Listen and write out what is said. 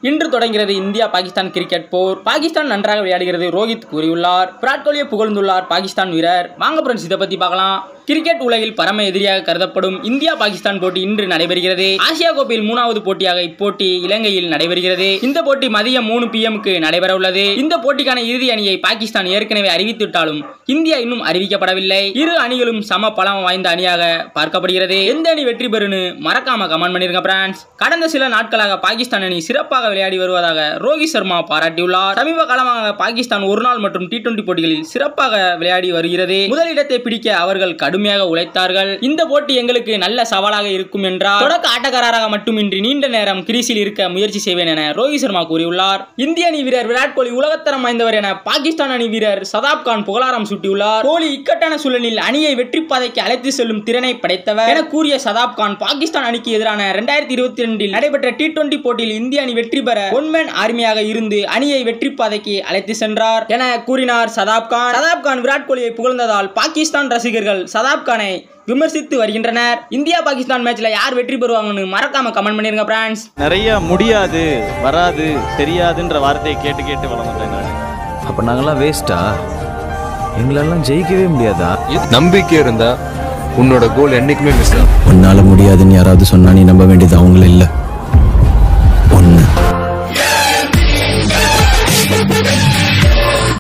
இன்று தொடங்கிறது India Pakistan cricket போர் பாகிஸ்தான் நன்றாக விளையாடுகிறது ரோஹித் கூறியுள்ளார் விராட் கோலியை புகழ்ந்துள்ளார் பாகிஸ்தான் வீரர் வாங்க ஃப்ரெண்ட்ஸ் இதை பத்தி பார்க்கலாம் கிரிக்கெட் உலகில் பரம எதிரியாக கருதப்படும் இந்தியா பாகிஸ்தான் போட்டி இன்று நடைபெறுகிறது ஆசியா கோப்பையில் மூணாவது போட்டியாக இப்போட்டி இலங்கையில் நடைபெறுகிறது இந்த போட்டி மதியம் மூணு பிஎம்க்கு நடைபெற உள்ளது இந்த போட்டிக்கான இறுதி அணியை பாகிஸ்தான் ஏற்கனவே அறிவித்துவிட்டாலும் இந்தியா இன்னும் அறிவிக்கப்படவில்லை இரு அணிகளும் சம பலம் வாய்ந்த அணியாக பார்க்கப்படுகிறது எந்த அணி வெற்றி பெறுன்னு மறக்காம கமெண்ட் பண்ணிருங்க பிரான்ஸ் கடந்த சில நாட்களாக பாகிஸ்தான் அணி சிறப்பாக விளையாடி வருவதாக ரோஹித் சர்மா பாராட்டியுள்ளார் சமீப காலமாக பாகிஸ்தான் ஒருநாள் மற்றும் டி டுவெண்டி போட்டிகளில் சிறப்பாக விளையாடி வருகிறது முதலிடத்தை பிடிக்க அவர்கள் கடுமையாக உழைத்தார்கள் இந்த போட்டி எங்களுக்கு நல்ல சவாலாக இருக்கும் என்றார் தொடக்க ஆட்டக்காரராக மட்டுமின்றி நீண்ட நேரம் கிரீஸில் இருக்க முயற்சி செய்வேன் என ரோஹித் சர்மா கூறியுள்ளார் இந்திய அணி வீரர் விராட் கோலி உலகத்தரம் வாய்ந்தவர் என பாகிஸ்தான் அணி வீரர் சதாப் கான் புகழாரம் சூட்டியுள்ளார் கோலி இக்கட்டான சூழலில் அணியை வெற்றி பாதைக்கு அழைத்து செல்லும் திறனை படைத்தவர் என கூறிய சதாப் கான் பாகிஸ்தான் அணிக்கு எதிரான இரண்டாயிரத்தி இருபத்தி ரெண்டில் நடைபெற்ற டி டுவெண்டி போட்டியில் இந்திய அணி வெற்றி பெற ஒன்மேன் ஆர்மியாக இருந்து அணியை வெற்றி பாதைக்கு அழைத்து சென்றார் என கூறினார் சதாப் கான் சதாப் கான் விராட் கோலியை புகழ்ந்ததால் பாகிஸ்தான் ரசிகர்கள் சதாப் கானை விமர்சித்து வருகின்றனர் இந்தியா பாகிஸ்தான் மேட்ச்ல யார் வெற்றி பெறுவாங்கன்னு மறக்காம கமெண்ட் பண்ணிருங்க பிரான்ஸ் நிறைய முடியாது வராது தெரியாதுன்ற வார்த்தையை கேட்டு கேட்டு வளர்ந்துட்டேன் நான் அப்போ நாங்களாம் வேஸ்ட்டா எங்களெல்லாம் ஜெயிக்கவே முடியாதா நம்பிக்கை இருந்தா உன்னோட கோல் என்னைக்குமே மிஸ் ஆகும் உன்னால முடியாதுன்னு யாராவது சொன்னா நீ நம்ப வேண்டியது அவங்கள இல்லை